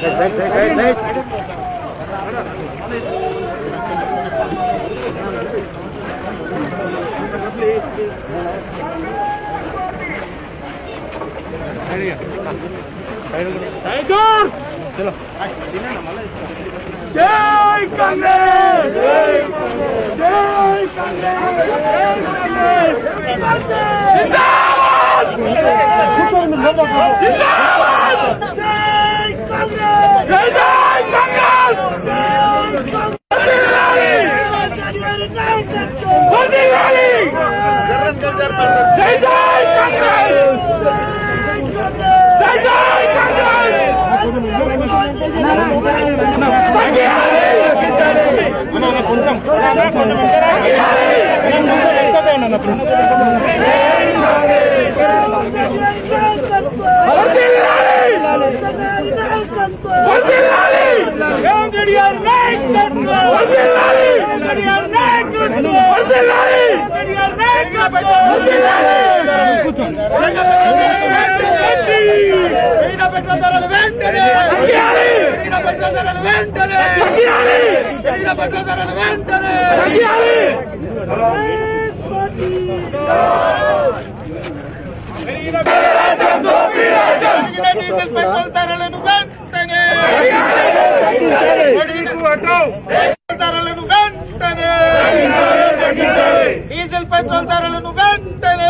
జై కాంగ్రెస్ జై కాంగ్రెస్ జిందాబాద్ జిందాబాద్ జై కాంగ్రెస్ జై జై కాంగ్రెస్ వందేలాలి జై జై కాంగ్రెస్ జై జై కాంగ్రెస్ డీజిల్ పెట్రోల్ ధరలను వెంటనే ధరలను వెంటనే డీజిల్ పెట్రోల్ ధరలను వెంటనే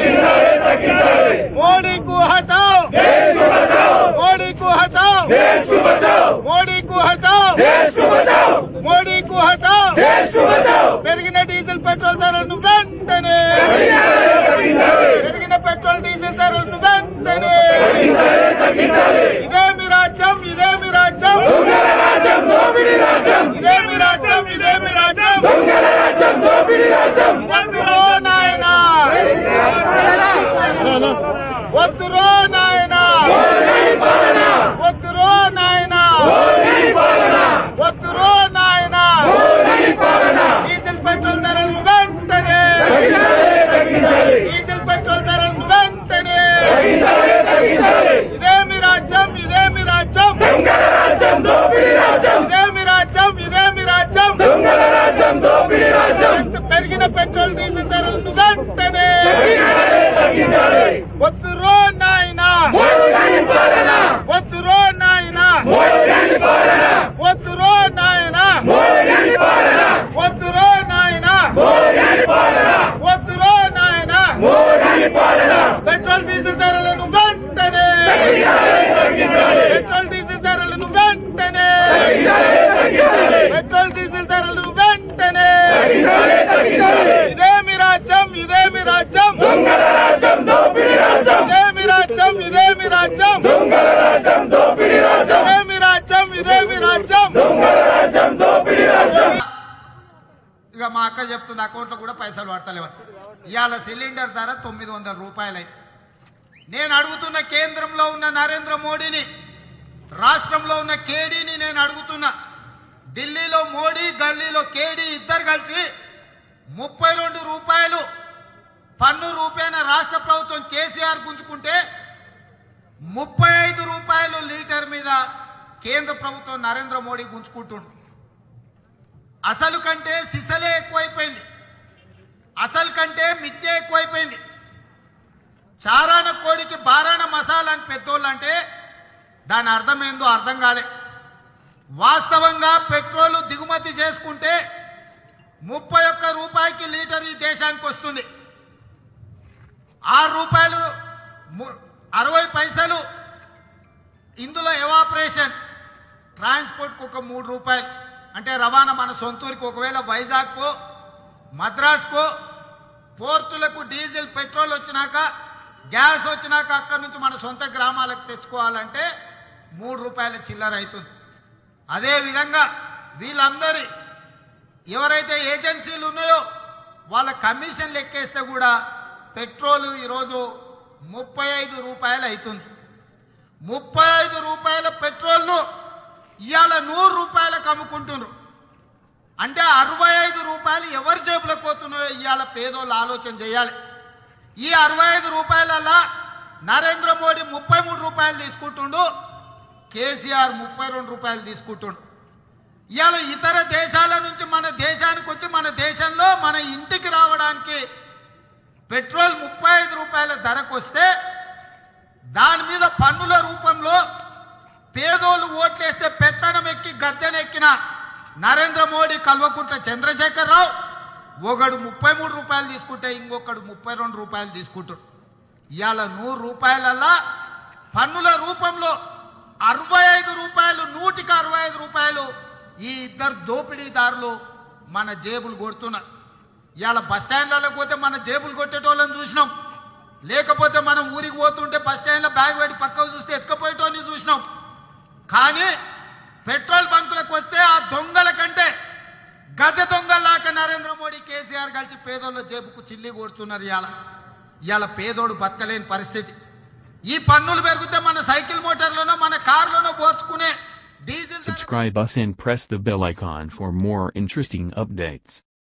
మోడీ కు హటాओ మోడీ కు హటాओ మోడీ కు హటాओ మోడీ కు హటాओ పెరిగిన డీజిల్ పెట్రోల్ ధరలను వెంటనే పెరిగిన పెట్రోల్ డీజిల్ ధరలను వెంటనే ఇదే మీ రాజ్యం ఇదే మీ రాజ్యం ఇదే మీ రాజ్యం ఇదే మీ రాజ్యం వద్దురో నాయనా వద్దురో నాయనా వద్దురో నాయనా వద్దురో నాయనా డీజిల్ పెట్రోల్ ధరలను వెంటనే డీజిల్ పెట్రోల్ ధరలను వెంటనే ఇదే మీ రాజ్యం ఇదే మీ రాజ్యం ఇదే మీ రాజ్యం ఇదే మీ రాజ్యం పెరిగిన పెట్రోల్ డీజిల్ ధరలను వెంటనే వద్దురో నాయనా వద్దురో నాయనా వద్దురో నాయనా వద్దురో నాయనా వద్దురో నాయనా పెట్రోల్ డీజిల్ ధరలను వెంటనే పెట్రోల్ డీజిల్ ధరలను వెంటనే పెట్రోల్ డీజిల్ ధరలు వెంటనే ఇదే మీ రాజ్యం ఇదే మీ రాజ్యం ఇదే మీ రాజ్యం ఇదే మీ రాజ్యం ఇదే మీ రాజ్యం ఇదే మీ రాజ్యం ఇక మా అక్క చెప్తుంది అకౌంట్లో కూడా పైసలు పడతలేవు ఇవాళ సిలిండర్ ధర తొమ్మిది వందల రూపాయలై నేను అడుగుతున్న కేంద్రంలో ఉన్న నరేంద్ర మోడీని రాష్ట్రంలో ఉన్న కేడీని నేను అడుగుతున్నా ఢిల్లీలో మోడీ గల్లీలో కేడీ ఇద్దరు కలిసి ముప్పై రెండు రూపాయలు పన్ను రూపాయన రాష్ట్ర ప్రభుత్వం కేసీఆర్ గుంజుకుంటే ముప్పై ఐదు రూపాయలు లీటర్ మీద కేంద్ర ప్రభుత్వం నరేంద్ర మోడీ గుంజుకుంటుండు అసలు కంటే సిసలే ఎక్కువైపోయింది అసలు కంటే మిథ్య ఎక్కువైపోయింది చారాన కోడికి బారాన మసాలా అని పెద్దోళ్ళు అంటే దాని అర్థం ఏందో అర్థం కాలే వాస్తవంగా పెట్రోల్ దిగుమతి చేసుకుంటే ముప్పై ఒక్క రూపాయికి లీటర్ ఈ దేశానికి వస్తుంది ఆరు రూపాయలు ము- అరవై పైసలు ఇందులో ఎవాపరేషన్ ట్రాన్స్పోర్ట్కి ఒక మూడు రూపాయలు అంటే రవాణా మన సొంతూరికి ఒకవేళ వైజాగ్కో మద్రాస్కో పోర్టులకు డీజిల్ పెట్రోల్ వచ్చినాక గ్యాస్ వచ్చినాక అక్కడి నుంచి మన సొంత గ్రామాలకు తెచ్చుకోవాలంటే మూడు రూపాయల చిల్లర అవుతుంది అదేవిధంగా వీళ్ళందరి ఎవరైతే ఏజెన్సీలు ఉన్నాయో వాళ్ళ కమిషన్ లెక్కేస్తే కూడా పెట్రోల్ ఈరోజు ముప్పై ఐదు రూపాయలు అవుతుంది ముప్పై ఐదు రూపాయల పెట్రోల్ను ఇవాళ నూరు రూపాయలకు అమ్ముకుంటున్నారు అంటే అరవై ఐదు రూపాయలు ఎవరి జేబులకు పోతున్నాయో ఇవాళ పేదోళ్ళు ఆలోచన చేయాలి ఈ అరవై ఐదు రూపాయలల్లా నరేంద్ర మోడీ ముప్పై మూడు రూపాయలు తీసుకుంటుండు కేసీఆర్ ముప్పై రెండు రూపాయలు తీసుకుంటుండు ఇవాళ ఇతర దేశాల నుంచి మన దేశానికి వచ్చి మన దేశంలో మన ఇంటికి రావడానికి పెట్రోల్ ముప్పై ఐదు రూపాయల ధరకు వస్తే దాని మీద పన్నుల రూపంలో పేదోళ్ళు ఓట్లేస్తే పెత్తనం ఎక్కి గద్దెనెక్కిన నరేంద్ర మోడీ కల్వకుంట్ల చంద్రశేఖర్ రావు ఒకడు ముప్పై మూడు రూపాయలు తీసుకుంటే ఇంకొకడు ముప్పై రెండు రూపాయలు తీసుకుంటాడు ఇవాళ నూరు రూపాయలల్లా పన్నుల రూపంలో అరవై ఐదు రూపాయలు నూటికి అరవై ఐదు రూపాయలు ఈ ఇద్దరు దోపిడీదారులు మన జేబులు కొడుతున్నారు ఇవాళ బస్ స్టాండ్లలో పోతే మన జేబులు కొట్టేటోళ్ళని చూసినాం లేకపోతే మనం ఊరికి పోతుంటే బస్ స్టాండ్లో బ్యాగ్ పెట్టి పక్కకు చూస్తే ఎత్తుకపోయేటోని చూసినాం కానీ పెట్రోల్ బంకులకు వస్తే ఆ దొంగల కంటే గజ దొంగలాక నరేంద్ర మోడీ కేసీఆర్ కలిసి పేదోళ్ళ జేబుకు చిల్లి కొడుతున్నారు ఇవాళ ఇవాళ పేదోడు బతకలేని పరిస్థితి ఈ పన్నులు పెరిగితే మన సైకిల్ మోటార్లోనో మన కార్లోనో పోర్చుకునే డీజిల్ ధర- Subscribe us and press the bell icon for more interesting updates.